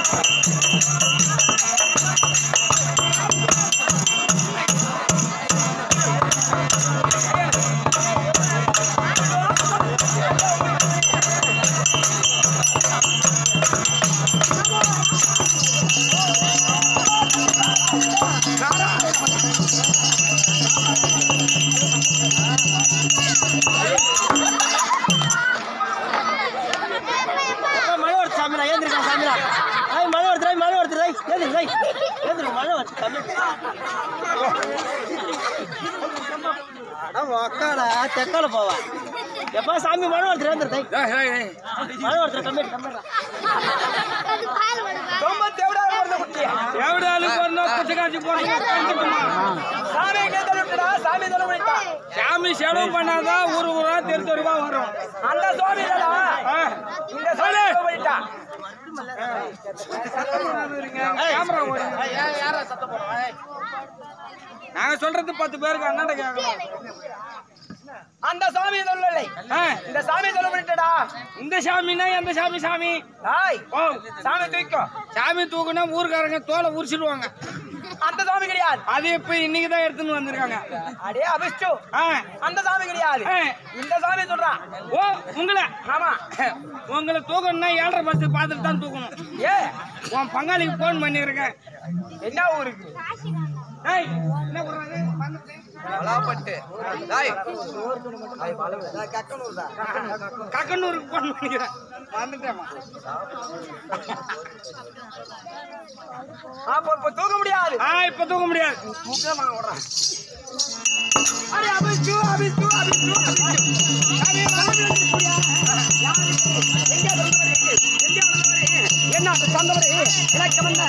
மழை வருது சாமிடா ஏந்திருக்கா சாமிடா ஐய் மழை வருது ரை மழை வருது ரை ஏந்திரு ரை ஏந்திரு மழை வருது சாமி அட உக்காடா தெக்கால போவா எப்பா சாமி மழை வருது ஏந்திரு ரை மழை வருது கம்மி கம்மிடா ரொம்ப தேவடால வரத குட்டி எவடாலும் போறணும் புச்சகாட்சி போறணும் சாமி எங்க தள்ளிட்டா சாமி தள்ள பண்ணிட்டா சாமி செலவு பண்ணாதான் ஊரு ஊரா தெரு தெருவா வரும் அந்த சுவாமி இல்லடா ஆ. இந்த சாமி செலவு பண்ணிட்டா கேமரா ஓடுங்க. நாங்க சொல்றது பத்து பேருக்கு அண்ணாண்ட கேட்கலாம் அந்த சாமி சொல்லலை ஆ, இந்த சாமி செலவு பண்ணிட்டடா இந்த சாமினா எந்த சாமி சாமி ஹாய் ஓ சாமி தூக்கோ சாமி தூக்குனா ஊருக்காரங்க தோலை உரிச்சிடுவாங்க அந்த சாமி கிடையாது அது இப்ப இன்னைக்கு தான் எடுத்துன்னு வந்திருக்காங்க அடே அபிஷ்டு ஆ, அந்த சாமி கிடையாது ஆ. இந்த சாமி சொல்றான் ஓ உங்களை ஆமா உங்களை தூக்கணும்னா ஏழரை பஸ் பார்த்துட்டு தான் தூக்கணும் ஏ உன் பங்காளிக்கு ஃபோன் பண்ணியிருக்கேன் என்ன ஊருக்கு ஏய், என்ன பண்றாங்க? வந்துட்டு. வளாப்பட்டு ஹாய் கக்கனூருக்கு ஃபோன் பண்ணிக்கிறேன் வந்துட்டேம்மா அப்ப இப்ப தூக்க முடியாது ஆ இப்ப தூக்க முடியாது தூக்கமா ஓடுறான் அடே அபிஷ்டு அபிஷ்டு அபிஷ்டு அபிஷ்டு சாமி சாமி வந்துடுறியா? யாரு? எங்க வந்தவரே? எங்க வந்தவரே? என்ன அது தந்தவரே எனக்கு வந்த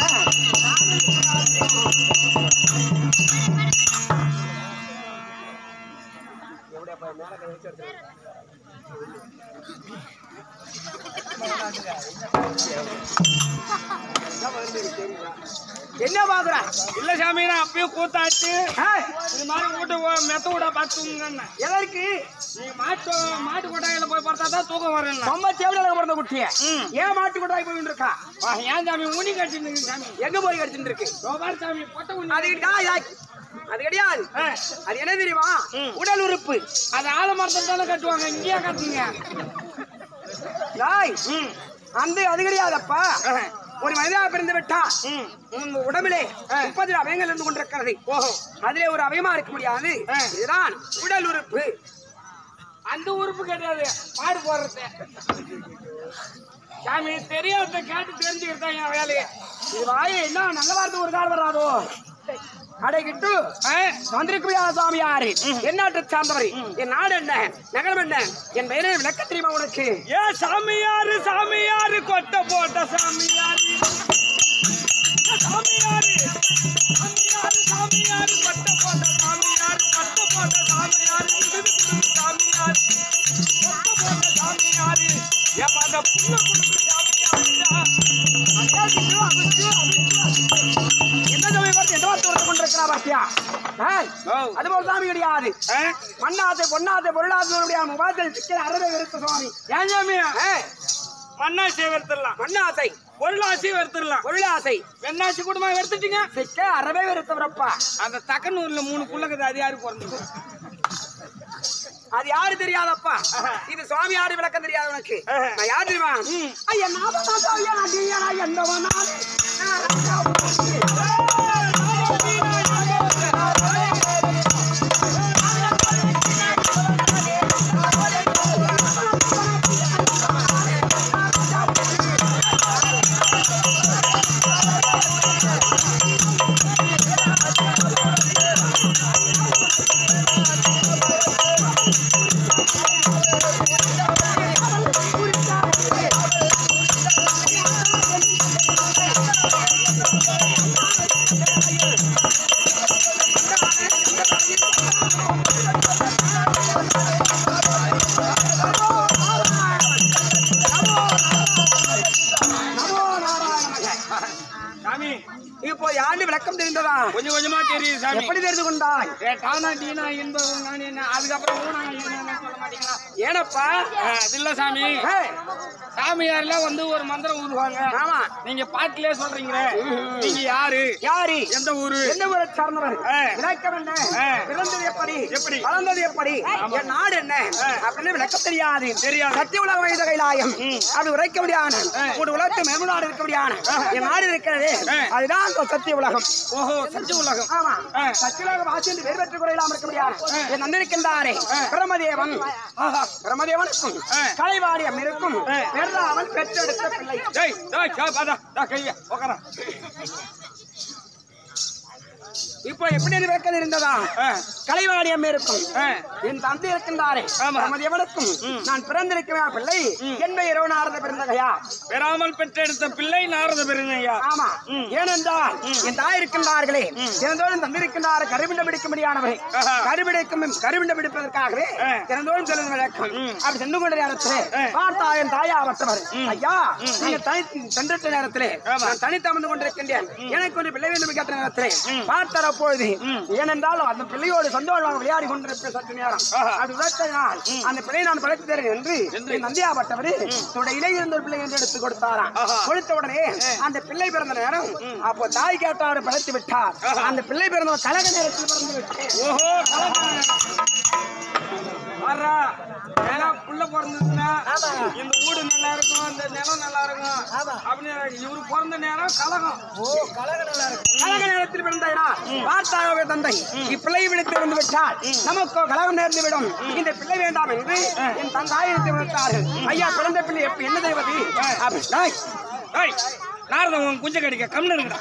என்ன பாக்குற இல்ல சாமி நான் அப்பயும் கூத்தாச்சு ஏய், இது மாதிரி வீட்டு ஓ- மெத்த விட பார்த்துங்க எதற்கு நீ மாட்டு மாட்டு கொட்டாயில போய் பார்த்தா தான் தூக்கம் வரும் ரொம்ப தேவையில்ல பிறந்த குட்டிய ம். ஏன் மாட்டு கொண்டாய் போயிட்டு இருக்கா ஏன் சாமி உனி கட்டிட்டு சாமி எங்க போய் கடிச்சுட்டு இருக்கு ரோபார் சாமி பொட்ட உனி அது கிடையாது யாய். அது கிடையாது ஆ, அது என்ன தெரியுமா ம். உடல் உறுப்பு அது ஆலமரத்தில் தானே கட்டுவாங்க இங்கேயே கட்டுங்க யாய் ம் அந்த அது கிடையாதப்பா ஆ, ஒரு மனிதா பிறந்து விட்டா ம் உன் உடம்பிலே முப்பது அவயங்கள் இருந்து கொண்டிருக்கிறது ஓஹோ அதிலே ஒரு அவயமா இருக்க முடியாது ஆ. இதுதான் உடல் உறுப்பு அந்த உறுப்பு கிடையாது பாடு போடுறது சாமி தெரியாத கேட்டு தெரிஞ்சுக்கிட்டு தான் என் வேலையை இது வாய் என்ன நல்ல வார்த்தை ஒரு கால் வராதோ அடைகிட்டு ஆ, வந்திருக்கிறியா சாமியாரு என் நாட்டை சார்ந்தவர் என் நாடு என்ன நகரம் என்ன என் பெயரை விளக்க தெரியுமா உனக்கு ஏ சாமியாரு சாமியாரு கொட்ட போட்ட சாமியாரு ஏ சாமியாரு சாமியாரு சாமியாரு கொட்ட போட்ட சாமியாரு கொட்ட போட்ட சாமியாரு விடுது குடுக்கு சாமியாரு கொட்ட போட்ட சாமியாரு ஏப்பா அந்த புண்ண குடுக்கு சாமியாருடா அடியாசிட்டு, அபிஷ்டு, அபிஷ்டு, அபிஷ்டு. என்ன சமயம் பார்த்து எந்த வார்த்தை வந்து கொண்டிருக்கிறா பாத்தியா ஏய், ஓ. அது போல சாமி கிடையாது ஆ? மண்ணாத்தை பொன்னாத்தை பொருளாத்தைய முகாத்தில் சிக்கல் அறவே வெறுத்த சுவாமி ஏன் சாமி ஏய், மண்ணாசி வெறுத்துடலாம் மண்ணாசை பொருளாசி வெறுத்துடலாம் பொருளாசை வெண்ணாசி கூடமா வெறுத்துட்டீங்க சிக்க அறவே வெறுத்தவரப்பா அந்த தக்கனூர்ல மூணு புள்ளக்குது அது யாரு பிறந்தது அது யாரு தெரியாதப்பா இது சுவாமி யாரு விளக்கம் தெரியாது உனக்கு நான் யாரு தெரியுமா ஐயா நான் தான் சாமியா, நான் நீயா, நான் என்னவா நானு? நான் ராஜா உனக்கு. சாமி இப்போ யாண்டு விளக்கம் தெரிந்ததா கொஞ்சம் கொஞ்சமா தெரியுது சாமி எப்படி தெரிந்து கொண்டாய் ஏ, டானா டீனா என்பவன் நான் என்ன அதுக்கப்புறம் ஊனா என்னன்னு சொல்ல மாட்டீங்களா ஏனப்பா ஆ, அது இல்ல சாமி ஏய், சாமியார்லாம் வந்து ஒரு மந்திரம் ஊதுவாங்க ஆமா நீங்க பாட்டிலே சொல்றீங்களே நீங்க யாரு யாரு எந்த ஊரு எந்த ஊரை சார்ந்தவர் ஆ. விளக்கம் என்ன ஆ. பிறந்தது எப்படி எப்படி? வளர்ந்தது எப்படி என் நாடு என்ன அப்படின்னு விளக்கம் தெரியாது தெரியாது. சத்திய உலக வைத கைலாயம் அது உரைக்க முடியாது ஒரு உலகத்து மேம்நாடு இருக்க முடியாது என் நாடு இருக்கிறது ஆ. அதுதான் அந்த சத்திய உலகம் ஓஹோ சத்திய உலகம் ஆமா ஆ. சத்தியலோக வாசி என்று வேறு பெற்று குறையில்லாம இருக்க முடியாது என் நந்திருக்கின்றாரே பிரமதேவன் ஆஹா, பிரமதேவனுக்கும் ஆ. கலைவாணி அம்மிருக்கும் ஆ. பெறாமல் பெற்றெடுத்த பிள்ளை டேய் டேய் சா பாதா டா கைய உட்கார இப்போ எப்படி என்று விளக்கம் இருந்ததா ஆ. கலைவாணி அம்மிருக்கும் ஆ. என் தந்தை இருக்கின்றாரே ஆமா. பிரமதேவனுக்கும் நான் பிறந்திருக்கிறேன் பிள்ளை என் பெயரோ நாரத பிறந்தகையா பெறாமல் பெற்றெடுத்த பிள்ளை நாரத பெருமையா ஆமா ஏனென்றால் என் தாய் இருக்கின்றார்களே தினந்தோறும் தந்திருக்கின்றார் கருவிண்டம் பிடிக்க முடியாதவரை ஆஹா. கருவிடைக்கும் கருவிண்டம் பிடிப்பதற்காகவே ஆ. தினந்தோறும் செல்லும் விளக்கம் அப்படி சென்று கொண்ட நேரத்திலே பார்த்தா என் தாயாவட்டவர் ஐயா நீங்க தனி சென்ற நேரத்திலே ஆமா. நான் தனித்து அமர்ந்து கொண்டிருக்கின்றேன் எனக்கு ஒரு பிள்ளை வேண்டும் கேட்ட நேரத்திலே பார்த்தார் அப்பொழுது ஏனென்றால் அந்த பிள்ளையோடு சந்தோஷமாக விளையாடி கொண்டிருப்ப சற்று நேரம் ஆஹா. அது உழைத்தனால் அந்த பிள்ளையை நான் படைத்து தருகிறேன் என்று என் நந்தியாவட்டவர் இடையிலே இருந்த ஒரு பிள்ளை என்று எடுத்து கொடுத்தாராம் ஆஹா. கொடுத்த உடனே அந்த பிள்ளை பிறந்த நேரம் அப்போ தாய் கேட்டார் படைத்து விட்டார் அந்த பிள்ளை பிறந்த கழக நேரத்தில் பிறந்து விட்டேன் ஓஹோ வர்றா ஏன்னா புள்ள பிறந்ததுன்னா இந்த வீடு நல்லா இருக்கும் இந்த நிலம் நல்லா இருக்கும் அப்படின்னு இவரு பிறந்த நேரம் கலகம் கழக நேரத்தில் பிறந்தாரா பார்த்தாகவே தந்தை இப்பிள்ளை விடுத்து வந்து விட்டால் நமக்கு கழகம் நேர்ந்து விடும் இந்த பிள்ளை வேண்டாம் என்று என் தந்தாய் எடுத்து விட்டார்கள் ஐயா பிறந்த பிள்ளை எப்ப என்ன செய்வது அப்படி டேய், டேய் நாரதம் உன் குஞ்ச கடிக்க கம்னு இருக்குடா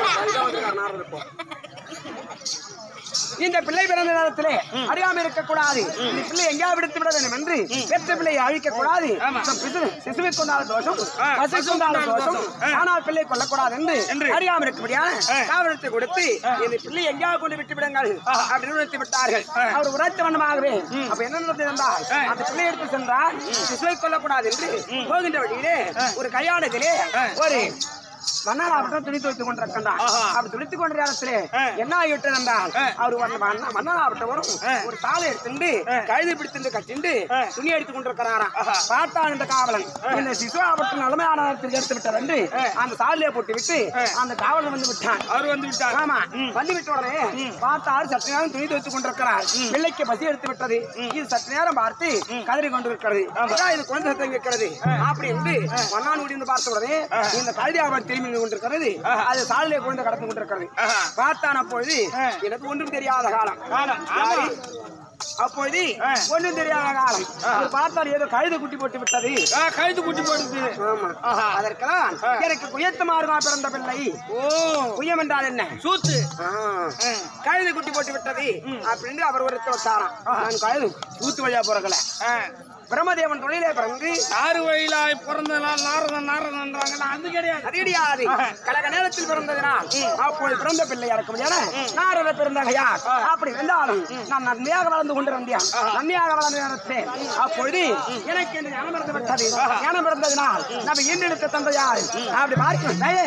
இந்த பிள்ளை பிறந்த நேரத்திலே அறியாம இருக்கக்கூடாது இந்த பிள்ளை எங்கேயாவது விடுத்து விட வேண்டும் என்று பெற்ற பிள்ளையை அழிக்க கூடாது ஆமா. சிசுவை கொண்டாட தோஷம் ஆ, பசு கொண்டாட தோஷம் ஆ. ஆனால் பிள்ளை கொல்லக்கூடாது என்று என்று. அறியாம இருக்கபடியான ஆ. காவலத்தை கொடுத்து இந்த பிள்ளை எங்கேயாவது கொண்டு விட்டு விடுங்கள் அப்படின்னு உணர்த்தி விட்டார்கள் அவர் உரைத்த வண்ணமாகவே அப்ப என்ன நடந்தது என்றால் அந்த பிள்ளை எடுத்து சென்றால் சிசுவை கொல்லக்கூடாது என்று போகின்ற வழியிலே ஒரு கல்யாணத்திலே ஒரு மன்னர் அப்படித்தான் துணி துவைத்துக் கொண்டிருக்கின்றார் ஆஹா. அப்படி துணித்துக் கொண்ட நேரத்திலே ஆ. என்ன ஆகிவிட்டது என்றால் அவர் வந்த மன்ன- மன்னர் ஆகட்டவரும் ஒரு தாளை எடுத்துண்டு கழுதை பிடித்து கட்டிண்டு துணி எடுத்துக் கொண்டிருக்கிறாராம் பார்த்தான் இந்த காவலன் இந்த சிசு ஆபத்து நிலைமையான எடுத்து விட்டார் என்று அந்த சாலையை போட்டு விட்டு அந்த காவலன் வந்து விட்டான் அவர் வந்து விட்டார் ஆமா வந்து விட்ட உடனே பார்த்தால் சற்று நேரம் துணி துவைத்துக் கொண்டிருக்கிறார் பிள்ளைக்கு பசி எடுத்து விட்டது இது சற்று நேரம் பார்த்து கதறி கொண்டிருக்கிறது அதான் இது குழந்தை சத்தம் கேட்கிறது அப்படி என்று மன்னான் முடிந்து பார்த்த உடனே இந்த கழுதி அவர் திரும்பி நின்று கொண்டிருக்கிறது அது சாலையிலே குழந்தை கடந்து கொண்டிருக்கிறது பார்த்தான் அப்பொழுது எனக்கு ஒன்றும் தெரியாத காலம் காலம், ஆமா. யாரு? அப்பொழுது ஒன்றும் தெரியாத காலம் அவர் பார்த்தால் ஏதோ கழுது குட்டி போட்டு விட்டது ஆ, கழுத்து குட்டி போடுது ஆமா அதற்கெல்லாம் எனக்கு குயத்து மார்கா பிறந்த பிள்ளை ஓ குயம் என்றால் என்ன சூத்து கழுது குட்டி போட்டு விட்டது அப்படின்னு அவர் ஒரு வச்சாராம் நான் கழுது ஊத்து வழியா பிறக்கல ஆ, பிரம்மதேவன் தொழிலே பிறந்து ஆறு வயலாய் பிறந்த நாள் நாரதன் நாரதன்றாங்க அது கிடையாது அது கிடையாது கலக நேரத்தில் பிறந்ததினால் அப்போது பிறந்த பிள்ளை இறக்க முடியாது நாரத பிறந்தகையா அப்படி இருந்தாலும் நான் நன்மையாக வளர்ந்து கொண்டிருந்தேன் நன்மையாக வளர்ந்து நேரத்தில் அப்பொழுது எனக்கு இந்த ஞானம் பிறந்து விட்டது ஞானம் பிறந்ததினால் நம்ம ஈண்டெடுத்த தந்தையார் அப்படி பார்க்கிறோம் டேய்,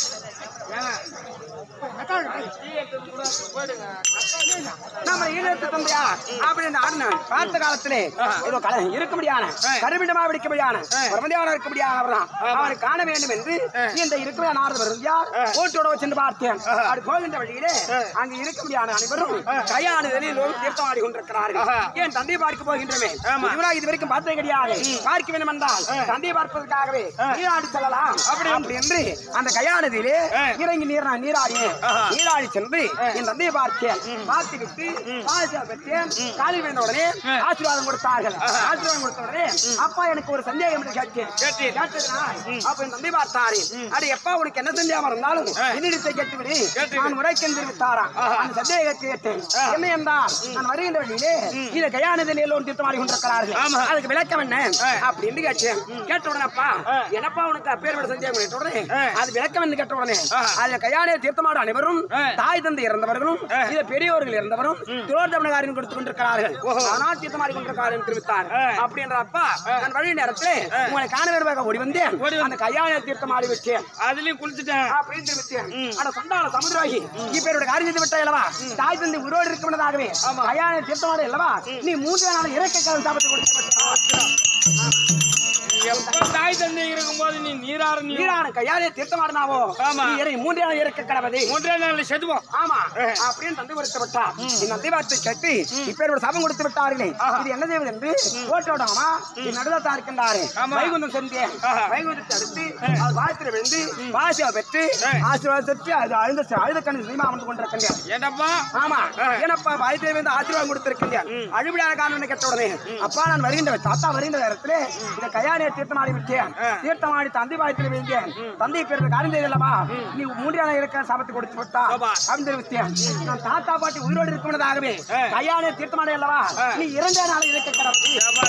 நம்ம ஈழத்து தந்தையா அப்படின்னு ஆடினான் பார்த்த காலத்திலே ஏதோ கல இருக்க முடியான கருமிடமா பிடிக்க முடியான பிரமதியான இருக்க முடியாதவர்தான் அவனை காண வேண்டும் என்று இந்த இருக்கிற நாரதர் யார் ஓட்டோட சென்று பார்த்தேன் அப்படி போகின்ற வழியிலே அங்க இருக்க முடியான அனைவரும் கையாடு வெளியிலும் தீர்த்தம் ஆடி கொண்டிருக்கிறார்கள் ஏன் தந்தையை பார்க்க போகின்றமே இவரா இது வரைக்கும் பார்த்தது கிடையாது பார்க்க வேண்டும் என்றால் தந்தையை பார்ப்பதற்காகவே நீராடி செல்லலாம் அப்படி அப்படி என்று அந்த கையானதிலே இறங்கி நீர் நீராடினேன் நீராடி சென்று என் தந்தையை பார்த்தேன் பார்த்து விட்டு ஆசீர்வாதம் பெற்றேன் காலில் விழுந்த உடனே ஆசீர்வாதம் கொடுத்தார்கள் ஆசீர்வாதம் கொடுத்த உடனே அப்பா எனக்கு ஒரு சந்தேகம் என்று கேட்டேன் கேட்டீர். கேட்டதுனால் அப்ப என் தந்தை பார்த்தாரு அடி எப்பா உனக்கு என்ன சந்தேகம் இருந்தாலும் என்னிடத்தை கேட்டுவிடு கேட்டீர். நான் உரைக்கென்று விட்டாராம் அந்த சந்தேகத்தை கேட்டேன் என்ன என்றால் நான் வருகின்ற வழியிலே இந்த கயானதில் எல்லோரும் தீர்த்தமாடி கொண்டிருக்கிறார்கள் ஆமா. அதுக்கு விளக்கம் என்ன அப்படின்னு கேட்டேன் கேட்ட உடனே அப்பா என்னப்பா உனக்கு அப்பேர் விட சந்தேகம் கேட்ட உடனே அது விளக்கம் என்று கேட்ட உடனே அதுல கையாலே தீர்த்தமாடு அனைவரும் ஆ. தாய் தந்தை இறந்தவர்களும் ஆ. இத பெரியவர்கள் இறந்தவரும் துரோதமனகாரியம் கொடுத்து கொண்டிருக்கிறார்கள் ஆனால் தீர்த்தமாடி கொண்டிருக்கிறார்கள் என்று தெரிவித்தார் ஆ. அப்படி என்ற அப்பா நான் வழி நேரத்தில் உங்களை காண வேண்டுமாக ஓடி வந்தேன் ஓடி வந்து- அந்த கையாலே தீர்த்தமாடி விட்டேன் அதுலயும் குளிச்சுட்டேன் அப்படின்னு தெரிவித்தேன் ஆனா சொன்னால சமுதிரவாகி நீ பேரோட காரியம் செய்து விட்டாய் அல்லவா தாய் தந்தை உருவோடு இருக்கும்னதாகவே கையாலே தீர்த்தமாடி அல்லவா நீ மூன்று நாள் இறக்க காலம் சாபத்தை கொடுத்து விட்டாய். எப்ப தாய் தந்தை இருக்கும்போது நீ நீராறு நீ நீரான கையாலே தீர்த்தமாடினாவோ ஆமா. நீ இறை மூன்று நாள் இறக்க கடவுது மூன்றே நாள்ல செதுவோம் ஆமா அப்படின்னு தந்தை கொடுத்து விட்டார் இந்த தந்தை வார்த்தை கேட்டு இப்பேரோட சபம் கொடுத்து விட்டார்களே இது என்ன செய்வது என்று ஓட்டோடாமா என் நடுதத்தா இருக்கின்றாரு ஆமா. வைகுந்தம் சென்றேன் ஆஹா. வைகுந்தத்தை அடுத்து அது வாயத்தில் விழுந்து வாசியா பெற்று ஆசீர்வாதம் பெற்று அது அழுத அழுத கண்ணு சினிமா வந்து கொண்டிருக்கின்றேன் ஏண்டப்பா ஆமா ஏனப்பா வாயத்தில் வந்து ஆசீர்வாதம் கொடுத்திருக்கின்றேன் அழுவிடாத காரணம் கேட்ட உடனே அப்பா நான் வருகின்ற தாத்தா வருகின்ற நேரத்தில் இந்த கையாலே தீர்த்தமாடி விட்டேன் தீர்த்தமாடி தந்தை வாயத்தில் விழுந்தேன் தந்தை பேருக்கு காரியம் செய்தல்லவா நீ மூன்றான இருக்க சாபத்தை கொடுத்து விட்டா ஆமா. அப்படின்னு தெரிவித்தேன் நான் தாத்தா பாட்டி உயிரோடு இருக்கும்னதாகவே கையாலே தீர்த்தமாடி அல்லவா நீ இரண்டே நாள் இருக்க கடவுள்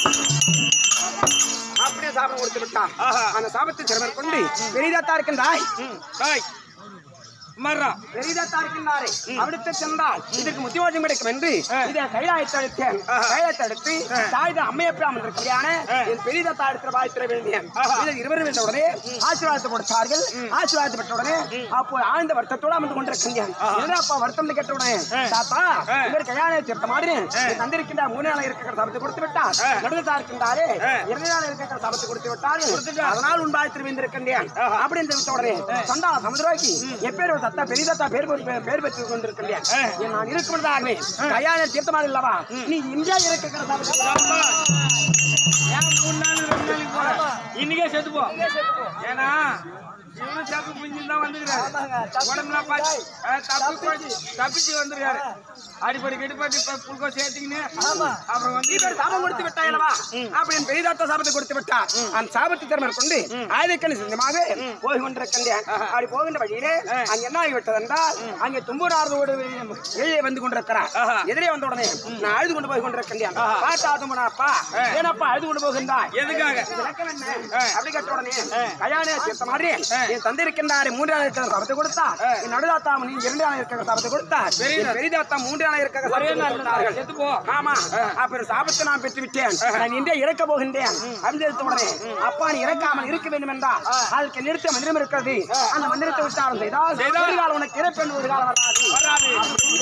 அப்படியே சாபம் கொடுத்து விட்டான் ஆஹா. அந்த சாபத்தை சிறுவர் கொண்டு பெரிதாத்தா இருக்கின்றாய் தாய் மர்றா பெரிதாத்தா இருக்கின்றாரே அவனுக்கு சென்றால் இதற்கு முத்தியோஜம் கிடைக்கும் என்று இதை கைலாயத்தை அழுத்தேன் கைலாயத்தை அடுத்து தாய் அம்மையப்பா வந்திருக்கிறியான என் பெரிதாத்தா எடுக்கிற வாய்த்திர வேண்டியன் இதை இருவரும் வென்ற உடனே ஆசீர்வாதத்தை கொடுத்தார்கள் ஆசீர்வாதத்தை பெற்ற உடனே அப்போ ஆழ்ந்த வருத்தத்தோடு அமர்ந்து கொண்டிருக்கின்றேன் என்னப்பா வருத்தம் கேட்ட உடனே தாத்தா இவர் கையாளை திருத்த மாதிரி தந்திருக்கின்ற மூணு நாள் இருக்கிற சபத்தை கொடுத்து விட்டார் நடுவத்தா இருக்கின்றாரே இரண்டு நாள் இருக்கிற சபத்தை கொடுத்து விட்டார்கள் அதனால் உன் பாயத்தில் வைந்திருக்கின்றேன் அப்படின்னு தெரிவித்த உடனே சண்டா சமுதிரவாக்கி எப்பேர் தத்தா பெரிதத்தா பேர் பெற்று- பேர் பெற்று கொண்டிருக்கின்றேன் என் நான் இருக்கும்போதாகவே கையாள தீர்த்தமாக இல்லவா நீ இந்தியா இருக்கிற சபத்தை ஏன் மூணு நாள் ரெண்டு நாளைக்கு போற இன்னைக்கே செத்துப்போம் ஏன்னா இவனும் தப்பு புரிஞ்சு தான் வந்துக்கிறாரு உடம்புலாம் பாத்து அஹ், தப்பு போச்சு தப்பிச்சு வந்துருக்காரு அடிப்படி கெடுப்படி புல்கோ சேர்த்திங்கன்னு அப்புறம் வந்து இவர் சாபம் கொடுத்து விட்டாயல்லவா அப்படின்னு பெரிதாத்த சாபத்தை கொடுத்து விட்டார் அந்த சாபத்தை திறமை கொண்டு ஆயுதக்கணி சிந்தமாக போய் கொண்டிருக்கின்றேன் அப்படி போகின்ற வழியிலே அங்க என்ன ஆகிவிட்டது என்றால் அங்கே தும்பூரார்தோடு வெளியே வந்து கொண்டிருக்கிறார் எதிரே வந்த உடனே நான் அழுது கொண்டு போய் கொண்டிருக்கின்றேன் பாட்டா தும்பனாப்பா ஏனப்பா அழுது கொண்டு போகின்றாய் எதுக்காக விளக்கம் என்ன? அப்படி கேட்ட உடனே கல்யாண சேர்த்த மாதிரி என் தந்தை இருக்கின்றாரு மூன்றாவது இருக்கிற சபத்தை கொடுத்தா என் நடுதாத்தா நீ இரண்டாவது இருக்கிற சபத்தை கொடுத்தா என் பெரிதாத்தா மூன்றாவது இருக்கிற ஒரே சபத்தை நாள் கொடுத்தார்கள் செத்துப்போ ஆமா அப்புறம் சாபத்தை நான் பெற்று விட்டேன் நான் இன்றே இறக்க போகின்றேன் அப்படின்னு எடுத்த உடனே அப்பா நீ இறக்காமல் இருக்க வேண்டும் என்றால் அதுக்கு நிறுத்த மந்திரம் இருக்கிறது அந்த மந்திரத்தை விட்டாரம் செய்தால் ஒரு காலம் உனக்கு இறப்பெண் ஒரு காலம் வராது வராது.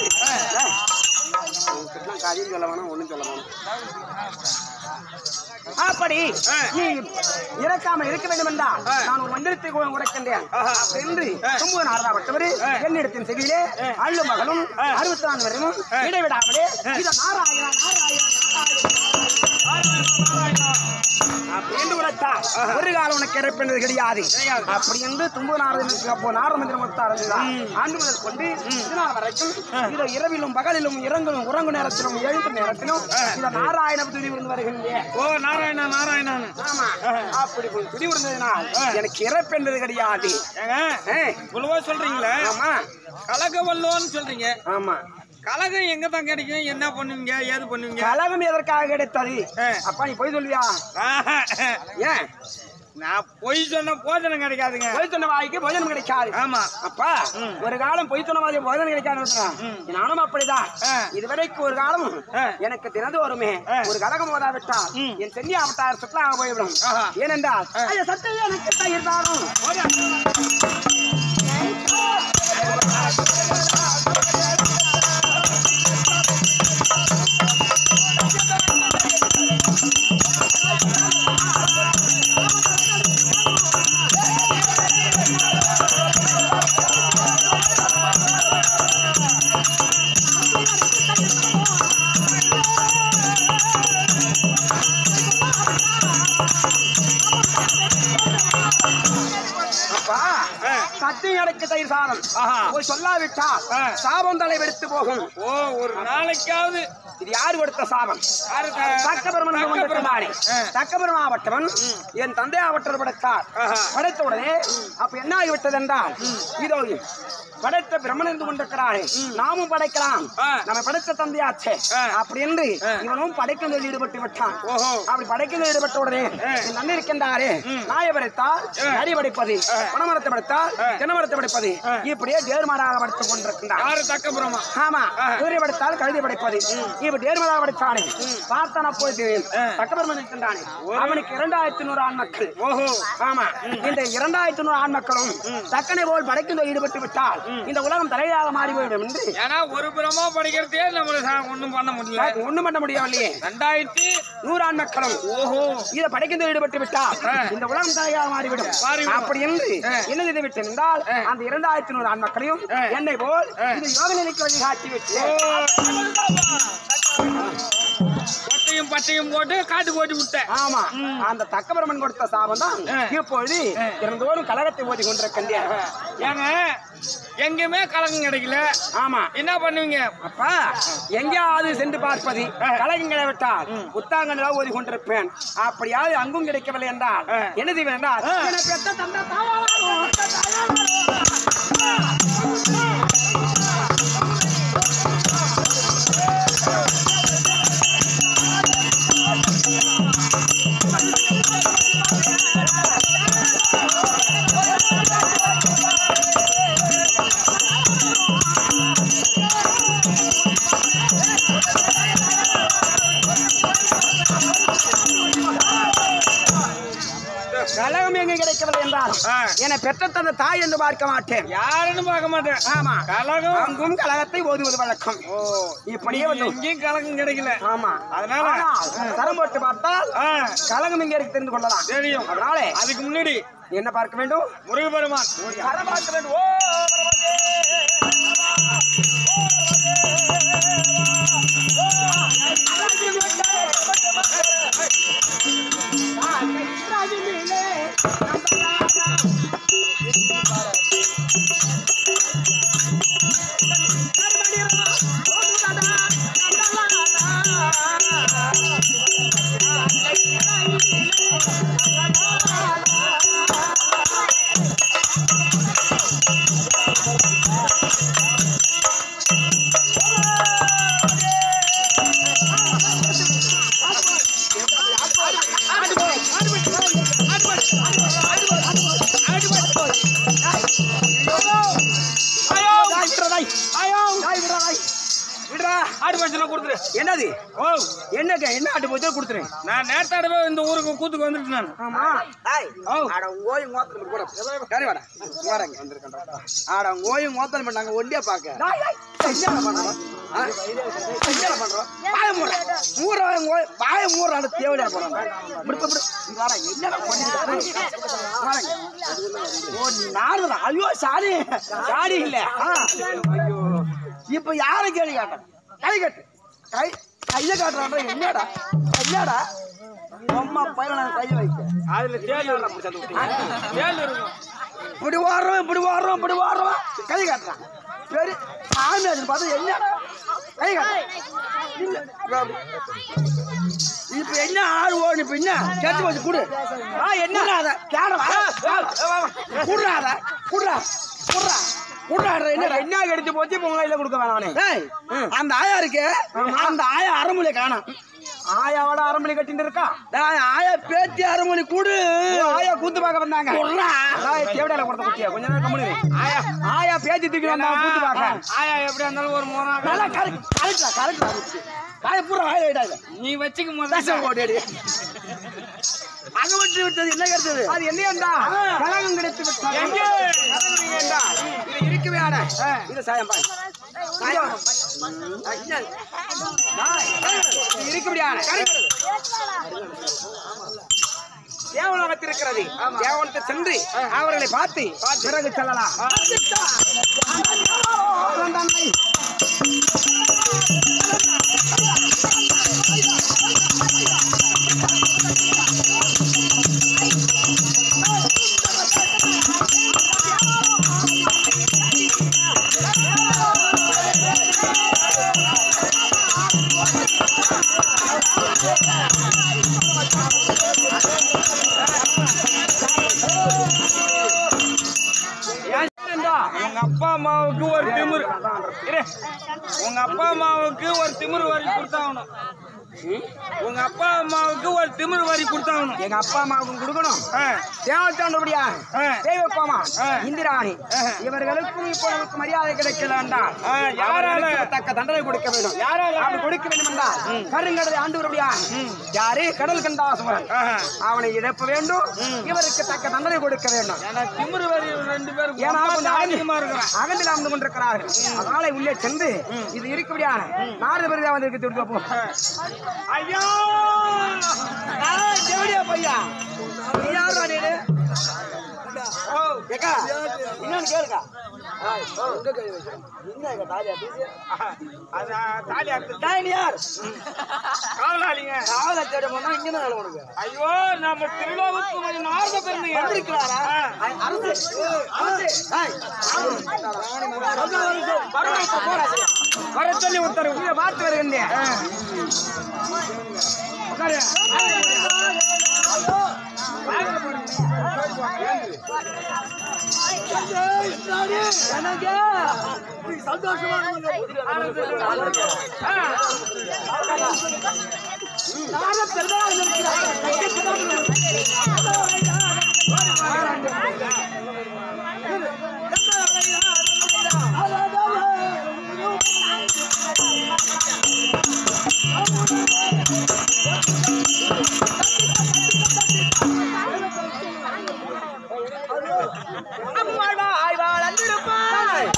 உனக்கு காரியம் சொல்ல வேணாம் ஒண்ணும் சொல்ல வேணாம் அப்படி நீ இறக்காம இருக்க வேண்டும் என்றால் நான் ஒரு மந்திரத்தை உ- உரைக்கின்றேன் என்று தும்பு நாரதாப்பட்டவர் என்னிடத்தின் செவியிலே அள்ளு மகளும் அறுபத்தி நான்கு வரையும் இடைவிடாமலே இத நாராயணா நாராயணா அப்படின்னு உரைத்தார் ஒரு காலம் உனக்கு இறப்பெனது கிடையாது அப்படி என்று தும்பு நாரதனுக்கு அப்போ நாரத மந்திரம் கொடுத்து ஆரம்பித்தார் ஆண்டு முதல் கொண்டு இதனால் வரைக்கும் இதை இரவிலும் பகலிலும் இறங்கும் உறங்கு நேரத்திலும் எழுந்து நேரத்திலும் இதை நாராயண துணி இருந்து வருகின்றேன் ஓ நாராயணா நாராயணான்னு ஆமா அப்படி ஒரு துணி இருந்ததுனால் எனக்கு இறப்பு என்பது கிடையாது ஏங்க ஏய், இவ்வளவோ சொல்றீங்களே ஆமா கலக வல்லோன்னு சொல்றீங்க ஆமா கலகம் எங்க தான் கிடைக்கும் என்ன பண்ணுவீங்க ஏது பண்ணுவீங்க கலகம் எதற்காக கிடைத்தது அப்பா நீ போய் சொல்வியா ஆஹா. ஏன் நான் பொய் சொன்ன போதனம் கிடைக்காதுங்க பொய் சொன்ன வாய்க்கு போஜனம் கிடைக்காது ஆமா அப்பா ஒரு காலம் பொய் சொன்ன மாதிரி போஜனம் கிடைக்காது நானும் அப்படிதான் ஆ. இதுவரைக்கும் ஒரு காலம் ஆ. எனக்கு தினது வருமே ஒரு கலகம் போதாவிட்டால் என் சென்னி அவட்டார் சுற்றுலா போய்விடும் ஆஹா. ஏனென்றால் ஐயா, சட்டையே எனக்கு தான் இருந்தாலும் அப்பா சட்டி எனக்கு தயிர் சாதம் ஆஹா. போய் சொல்லாவிட்டால் ஆ. சாபம் தலை வெடித்து போகும் ஓ ஒரு நாளைக்காவது இது யார் கொடுத்த சாபம் யாரு த- தக்கபெருமன் தக்கபெருமான். ஆ. தக்கபெருமா ஆவட்டவன் என் தந்தை ஆவட்டர் படைத்தார் ஆஹா. படைத்த உடனே அப்ப என்ன ஆகிவிட்டது என்றால் இதோ படைத்த பிரம்மன் இருந்து கொண்டிருக்கிறாரே நாமும் படைக்கலாம் ஆ. நம்ம படைத்த தந்தையாச்சே ஆ. அப்படி என்று இவனும் படைக்கிறதில் ஈடுபட்டு விட்டான் ஓஹோ. அப்படி படைக்கிறதில் ஈடுபட்ட உடனே என் நன்றி இருக்கின்றாரே நாயை படைத்தால் நரி படைப்பது பணமரத்தை படைத்தால் ஜனமரத்தை படைப்பது இப்படியே தேர்மாராக படைத்துக் கொண்டிருக்கின்றார் யாரு தக்கபுரமா ஆமா குதிரை படைத்தால் கழுதை படைப்பது இப்ப தேர்மராக படைத்தானே பார்த்தான போய் தக்கபெருமன் இருக்கின்றானே அவனுக்கு இரண்டாயிரத்தி நூறு ஆண் மக்கள் ஓஹோ ஆமா இந்த இரண்டாயிரத்தி நூறு ஆண் மக்களும் தக்கனை போல் படைக்கும் ஈடுபட்டு விட்டால் இந்த உலகம் தலையாக மாறிவிடும் என்று ஏன்னா ஒரு புறமா படிக்கிறதே நம்மள ஒண்ணும் பண்ண முடியல ஒண்ணும் பண்ண முடியவில்லையே ரெண்டாயிரத்தி நூறு ஆண் மக்களும் ஓஹோ இதை படைக்கும் ஈடுபட்டு விட்டால் இந்த உலகம் தலையாக மாறிவிடும் மாறிவிடும். அப்படி என்று என்ன செய்து விட்டு இருந்தால் அந்த இரண்டாயிரத்தி நூறு ஆண் மக்களையும் என்னை போல் இது யோக நிலைக்கு வழிகாட்டி விட்டு கொட்டையும் பட்டையும் போட்டு காட்டு போட்டு விட்டேன் ஆமா அந்த தக்கபெருமன் கொடுத்த சாபம் தான் இப்பொழுது திறந்தோறும் கலகத்தை ஓதி கொண்டிருக்கின்றேன் ஏங்க எங்கேயுமே கலகம் கிடைக்கல ஆமா என்ன பண்ணுவீங்க அப்பா எங்கேயாவது சென்று பார்ப்பது கலகம் கிடைவிட்டால் புத்தாங்கங்களா ஓதி கொண்டிருப்பேன் அப்படியாவது அங்கும் கிடைக்கவில்லை என்றால் என்ன செய்வேன் என்றால் என்னை பெத்த தந்தை தாயாரும், தாயாரும். கலகம் எங்க கிடைக்கவில்லை என்றால் என்னை பெற்ற தந்த தாய் என்று பார்க்க மாட்டேன் யாருன்னு பார்க்க மாட்டேன் ஆமா கலகம் அங்கும் கலகத்தை ஓதுவது வழக்கம் ஓ இப்படியே வந்து எங்கேயும் கலகம் கிடைக்கல ஆமா அதனால? ஆனால் தரம் போட்டு பார்த்தால் ஆ, கலகம் இங்க இருக்கு தெரிந்து கொள்ளலாம் தெரியும் அதனால அதுக்கு முன்னாடி என்ன பார்க்க வேண்டும் முருகபெருமான் கரம் பார்க்க வேண்டும் ஓ தாய் விடுறா தாய். தாய் விடுறா தாய். விடுறா. ஆடு பச்சனை கொடுத்துரு என்னது ஓ என்னங்க என்ன ஆட்டு போச்சு கொடுத்துறேன் நான் நேரத்தாடவே இந்த ஊருக்கு கூத்துக்கு வந்துட்டு நான் ஆமா தாய் ஓ. ஆட ஓய் மோத்தல் கூட யாரு வாடா வாடங்க வந்திருக்கேன் ஆட ஓய் மோத்தல் பண்ணாங்க ஒண்டியா பாக்க தாய் தாய் என்ன பண்றோம் ஆ? என்ன பண்றோம் பாய மூற மூற ஓய் பாய மூற ஆட தேவடியா போறோம் இப்படி இப்படி இங்க வாடா என்ன பண்ணிட்டு வாடங்க ஓ நாரதா ஐயோ சாரி சாரி இல்ல ஆ. ஐயோ இப்ப யாரை கேள்வி காட்டேன் கை கட்டு கை கைய காட்டுறான்ற என்னடா என்னடா அம்மா பையன் நான் கையை வைக்க அதுல தேல் தேல் இருக்கும் இப்படி ஓடுறோம் இப்படி ஓடுறோம் இப்படி ஓடுறோம் கை காட்டுறான் சரி சாமி அது பார்த்தா என்னடா கை காட்டுறான் இல்ல, இப்ப அப்படி. இப்ப என்ன ஆள் ஓடு இப்ப என்ன கேட்டு போச்சு குடு ஆ என்ன அத கேடவா குடுறாத குடுறா குடுறா குடுறாடுற என்ன என்ன எடுத்து போச்சு இப்ப உங்க கையில கொடுக்க வேணாம் அந்த ஆயா இருக்கு அந்த ஆயா அரைமொழி காணோம் ஆயாவோட அரைமொழி கட்டிட்டு இருக்கா டேய், ஆயா பேத்தி அரைமொழி கூடு ஆயா கூத்து பார்க்க வந்தாங்க தேவடையில கொடுத்த குட்டியா கொஞ்ச நேரம் கம்முனு இரு. ஆயா ஆயா பேத்தி தூக்கி வந்தாங்க கூத்து பார்க்க ஆயா எப்படியா இருந்தாலும் ஒரு மூணா நல்லா கரெக்ட் கரெக்டா கரெக்டா வாய பூரா வாயில விடாத நீ வச்சுக்க தசை முதல்ல ஓடி அங்க விட்டு விட்டது என்ன கிடைச்சது அது என்னையண்டா கலகம் கிடைத்து விட்டது எங்கே? கலகம் எங்கேண்டா? இது இருக்கவே ஆட இது சாயம் பாய் சாயம் ஐயா. பாய். இது இருக்கும்படியான தேவலோகத்தில் இருக்கிறது தேவலத்தை சென்று அவர்களை பார்த்து பிறகு செல்லலாம் அவ்வளவுதான் நாய். ஏன்டா? உங்க அப்பா அம்மாவுக்கு ஒரு திமிரு இரு உங்க அப்பா அம்மாவுக்கு ஒரு திமிரு வரி கொடுத்தாகணும் உங்க அப்பா அம்மாவுக்கு ஒரு திமிரு வரி கொடுத்தாகணும் எங்க அப்பா அம்மாவுக்கும் கொடுக்கணும் ஆ, தேவத்தாண்டபடியா ஆ. தெய்வப்பாமா ஆ. இந்திராணி ஆ. இவர்களுக்கும் இப்போ நமக்கு மரியாதை கிடைக்கல என்றால் ஆ, யாரால? அவர்களுக்கு தக்க தண்டனை கொடுக்க வேண்டும் யாரால? அப்படி கொடுக்க வேண்டும் என்றால் கருங்கடலை ஆண்டு வருபடியா யாரு கடல் கண்டாசுரன் ஆஹா. அவனை இழப்ப வேண்டும் இவருக்கு தக்க தண்டனை கொடுக்க வேண்டும் ஏன்னா திமிரு வரி ரெண்டு பேரும் ஏன்னா கொஞ்சம் அகந்தி- அதிகமா இருக்கிறான் அகந்தில் அமர்ந்து கொண்டிருக்கிறார்கள் அதனால உள்ளே சென்று இது இருக்குபடியான நாரத பிறகு வந்து துடுக்க போ ஐயா எப்படியா பையா நீ யாருடா நீனு? ஓ, ஏக்கா, என்னன்னு கேளுக்கா. ஆய், ஓ, உங்க கை வை. என்ன இங்க தாலியா பேசி? அதான் தாலி அறுத்து தாய் நீ யார்? காவலாளிங்க காவலை தேட போனா இங்க என்ன வேலை உனக்கு? ஐயோ நம்ம திருவிழாவுக்கு கொஞ்சம் நார்ந்த பிறந்தீங்க வந்திருக்கிறாரா? ஆய், அரசு, அரசு, ஆய், ராணி மகாராணி. வரணும் இப்ப போடா, சரி. வர சொல்லி உத்தரவு இங்க பார்த்து வருகின்றேன். உட்காரு. அம்மாள்வாய் வாழ்ந்திருப்பாய்.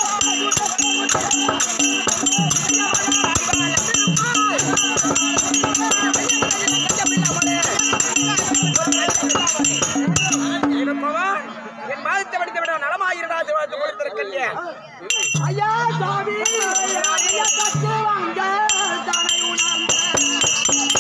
இருப்பவன் என் பாதத்தை வடித்து விட நலமாயிருடா சிவாத்து கொடுத்திருக்கல்லே ஐயா சாமி ஐயா தத்து வாங்க தனை உணர்ந்த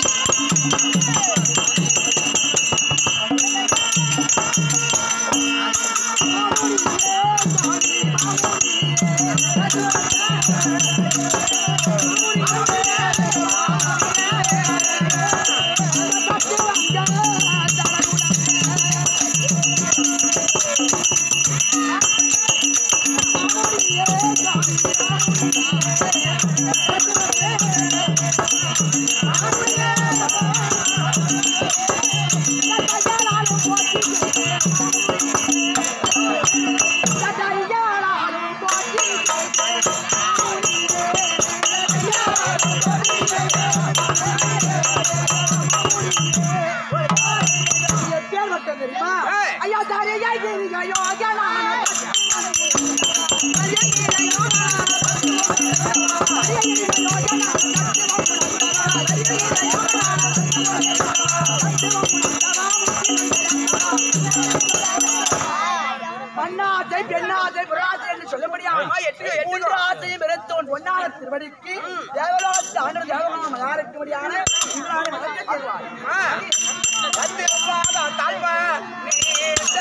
ஐயா தாரே மண்ணாசை பெண்ணாசை புறாசை என்று சொல்ல முடியாம மூன்று ஆசையும் பெருத்தோன் பொன்னான திருவடிக்கு தேவலோகத்து ஆண்டு தேவலோகம் யாருக்கு முடியான இந்திராணி மகத்தை தருவாய். வந்திருப்பாத தாழ்வ நீட்ட.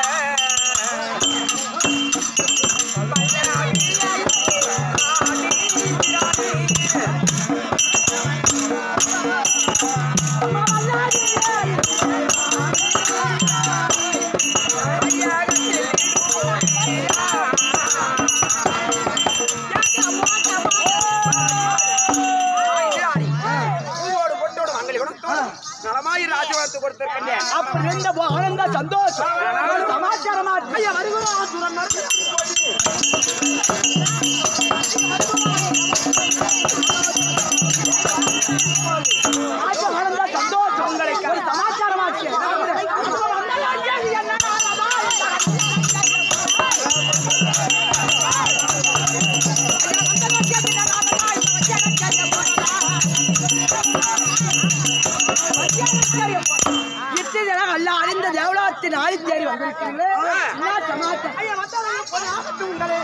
பூவோடு பொட்டோடு மங்களி குணத்தோடு நலமாயிரு ஆசீர்வாதத்தை கொடுத்திருக்கின்றேன் அப்படி இருந்த ஆனந்த சந்தோஷம் சமாச்சாரமா ஐயா வருகிறோம் ஆசுரன் ஆனந்த சந்தோஷம் உங்களுக்கு ஒரு சமாச்சாரமாச்சு இத்தனை அல்ல அறிந்த தேவலாத்தின் ஆதி தேடி வந்திருக்கீங்களே என்ன சமாச்சாரம் ஐயா வந்தாலும் உங்களே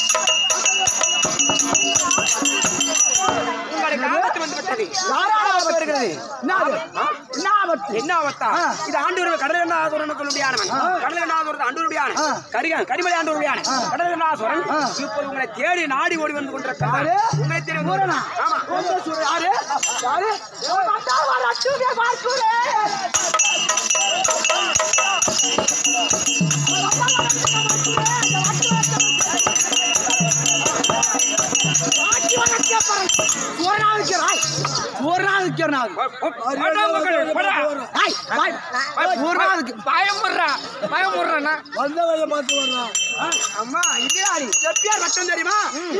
உங்களுக்கு ஆபத்து வந்து விட்டது யாரால ஆபத்து வருகிறது என்ன ஆபத்து? என்ன ஆபத்து என்ன ஆபத்தா இது ஆண்டூர் கடல் எண்ணாசுரன் சொல்லுடையானவன் கடல் எண்ணாசுரன் ஆண்டூருடையான கரிக கரிமலை ஆண்டூருடையான கடல் எண்ணாசுரன் இப்போது உங்களை தேடி நாடி ஓடி வந்து கொண்டிருக்கிறார் உங்களை தேடி வந்து கொண்டு- ஆமா யாரு யாரு ஒரு நாளைக்கு வந்தவங்க பார்த்து வர்றான் அம்மா இது யாரு எப்பயார் வட்டம் தெரியுமா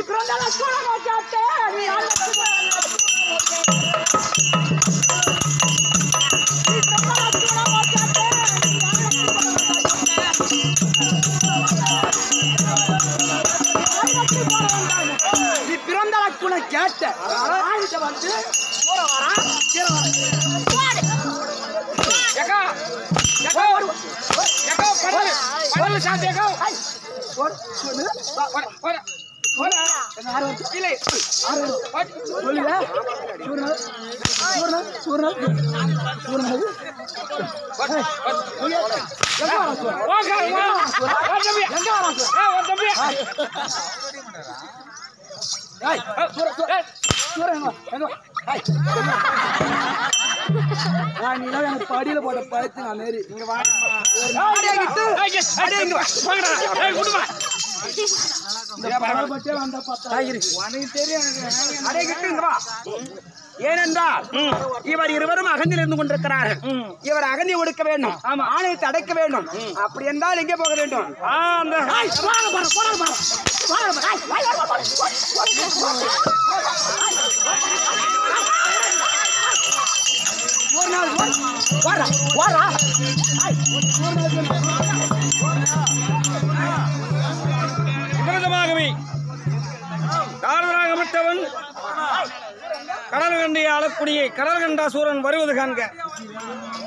நீ பிறந்த கூட கேட்ட ஆயிட்ட வந்து போற வரா கீழ வரா ஏக்கா ஏக்கா ஏக்கா பரவாயில்ல பரவாயில்ல சாந்தி ஏக்கா சொல்லு போட போட போட இல்லை சொல்லுங்க சூர்ண சூர்ண சூர்ண படியில போட்ட பழத்து நான் நேரி இங்க ஏனென்றால் இவர் இருவரும் அகந்தில் இருந்து கொண்டிருக்கிறார்கள் இவர் அகந்தி ஒடுக்க வேண்டும் ஆணையத்தை அடைக்க வேண்டும் அப்படி என்றால் எங்கே போக வேண்டும் அந்த ஒரு நாள் வாரா வாரா விபரீதமாகவே தாரதராகமற்றவன் கடல் கண்டிய ஆளக்கூடிய கடல் கண்டா சூரன் வருவது காண்க